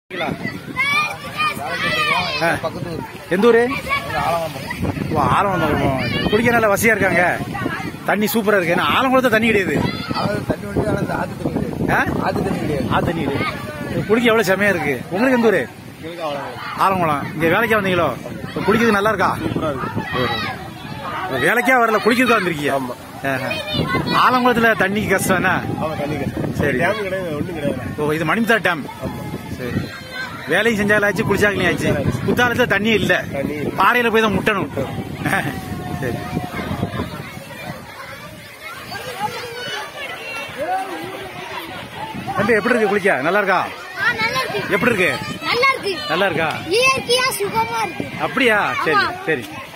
ஆ. பக்கத்து ஊர் எந்த ஊரு ஆலவாம்பரம் ஓ, ஆலங்குளம் குடிக்க நல்ல வசதியா இருக்காங்க தண்ணி சூப்பரா இருக்கு ஏன்னா ஆலங்குளத்துல தண்ணி கிடையாது அதாவது தண்ணி வந்து ஆனால் இந்த ஆத்து தண்ணி கிடையாது ஆ? ஆத்து தண்ணி கிடையாது ஆ தண்ணி இருக்கு. இது குடிக்க எவ்வளவு செமையா இருக்கு உங்களுக்கு எந்த ஊரு எங்களுக்கு ஆலவாம்பரம் ஆலங்குளம் இங்க வேலைக்கா வந்தீங்களோ இப்ப குடிக்கிறது நல்லா இருக்கா சூப்பராக இருக்கு இப்ப வேலைக்கா வரல குடிக்கிறதுக்கு வந்திருக்கீங்க ஆமா. ஆஹா. ஆலங்குளத்துல தண்ணிக்கு கஷ்டம் என்ன ஆமாம் தண்ணி கிடையாது சரி. டேம் கிடையாது ஒன்றும் கிடையாது ஓ இது மணிமுத்தா டேம் ஆமாம் சரி வேலையும் செஞ்சாலாச்சு குளிச்சாக்கலையும் ஆச்சு குத்தாலத்துல தண்ணி இல்ல தண்ணி இல்லை. பாறையில போய் தான் முட்டணும் சரி தம்பி எப்படி இருக்கு குளிக்க நல்லா இருக்கா ஆ, நல்லா இருக்கு எப்படி இருக்கு நல்லா இருக்கு நல்லா இருக்கா இயற்கையா சுகமா இருக்கு அப்படியா சரி ஆமா. சரி